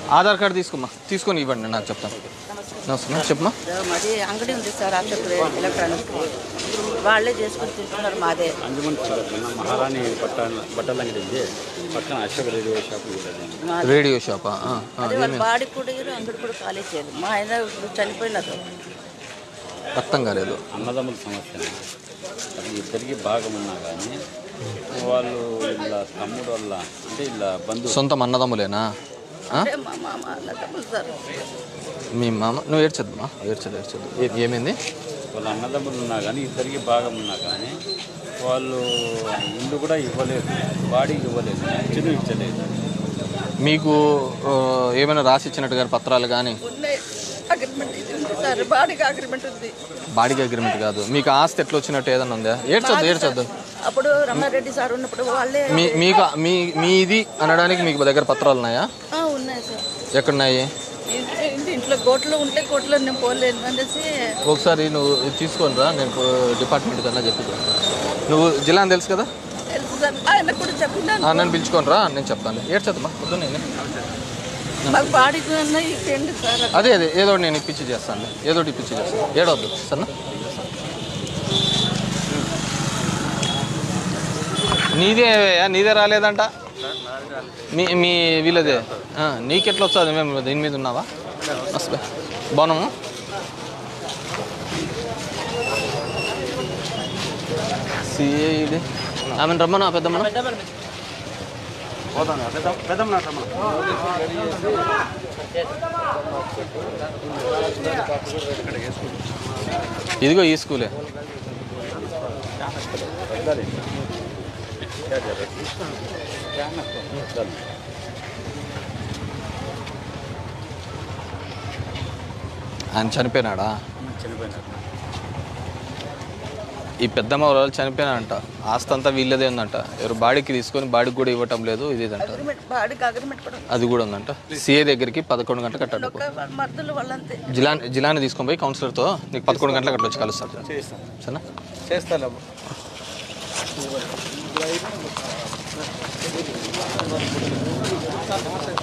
Aadhaar card తీసుకోమ్మా తీసుకొని ఇవ్వండి నాకు చెప్తాను నమస్తే చెప్పమ్మా మాది అంగడి ఉంది సార్ అశోక్ ఎలక్ట్రానిక్స్ వాళ్ళే చేసుకుని తింటున్నారు మాదే అంజుమన్ పక్కన మహారాణి బట్టల బట్టల అంగడి ఉంది పక్కన అశోక్ రేడియో షాప్ ఉంది మాది రేడియో షాపా ఆ, ఆ, అదే వాళ్ళ ఏమి బాడీ కూడా ఇయ్యరు, అంగడి కూడా ఖాళీ చేయరు మా ఆయన ఇప్పుడు చనిపోయినారు రక్తం కాలేదు అన్నదమ్ముల సమస్య అది ఇద్దరికి భాగం ఉన్నా కానీ వాళ్ళు ఇలా తమ్ముడు వల్ల అంటే ఇలా బంధువు సొంత అన్నదమ్ములేనా ఆ? అంటే మా మామ అన్నదమ్ములు సార్ మీ మామ నువ్వు ఏడ్చద్దమ్మా ఏడ్చదు ఏడ్చదు ఏ- ఏమైంది వాళ్ళ అన్నదమ్ములు ఉన్నా కానీ ఇద్దరికి భాగం ఉన్నా కానీ వాళ్ళు ఇల్లు కూడా ఇవ్వలేదు బాడీకి ఇవ్వలేదు చిన్న ఇచ్చలేదు మీకు ఆ, ఏమైనా రాసి ఇచ్చినట్టు గారి పత్రాలు కానీ ఉన్నాయి అగ్రిమెంట్ ఇది ఉంది సార్ బాడీకి అగ్రిమెంట్ ఉంది బాడీకి అగ్రిమెంట్ కాదు మీకు ఆస్తి ఎట్లా వచ్చినట్టు ఏదైనా ఉందా ఏడ్చొద్దు ఏడ్చొద్దు అప్పుడు రమణారెడ్డి సార్ ఉన్నప్పుడు వాళ్ళే మీ మీకు మీ మీది అనడానికి మీకు దగ్గర పత్రాలు ఉన్నాయా ఆ, ఉన్నాయి సార్ ఎక్కడున్నాయి ఇంటి- ఇంటి- ఇంట్లో కోట్లు ఉంటే కోట్లో నేను పోలేను అనేసి ఒకసారి నువ్వు ఇది తీసుకొని రా నేను డిపార్ట్మెంట్ కన్నా చెప్పి నువ్వు జిల్లా అని తెలుసు కదా తెలుసు సార్ ఆయన కూడా చెప్పినాను ఆ, నన్ను పిలుచుకొని రా నేను చెప్తాను ఏడ్చద్దమ్మా పొద్దున్నే మాకు బాడీకి ఉన్నాయి ఇచ్చేయండి సార్ అదే అదే ఏదో ఒకటి నేను ఇప్పించి చేస్తాను ఏదో ఒకటి ఇప్పించి చేస్తాను ఏడవద్దు సరేనా నీదే నీదే రాలేదంట మీ మీ వీళ్ళదే ఆ, నీకెట్లా వస్తుంది మేము దీని మీద ఉన్నావా వస్తా బాగున్నాము సిఐడి ఆమెను రమ్మనా పెద్దమ్మనా ఇదిగో ఈ స్కూలే ఆయన చనిపోయినాడా చనిపోయినారు ఈ పెద్దమ్మ వాళ్ళు చనిపోయినాడంట ఆస్తి అంతా వీళ్ళదే ఉందంట ఎవరు బాడీకి తీసుకొని బాడీకి కూడా ఇవ్వటం లేదు ఇది అంట అగ్రిమెంట్ బాడీకి అగ్రిమెంట్ కూడా ఉంది. అది కూడా ఉందంట సిఏ దగ్గరికి పదకొండు గంటలకు కట్టాడు ఒక మర్దులు వాళ్ళంతే జిలా జిలాని తీసుకొని పోయి కౌన్సిలర్తో నీకు పదకొండు గంటలకు అట్లా వచ్చి కలుస్తాడు సరేనా చేస్తాను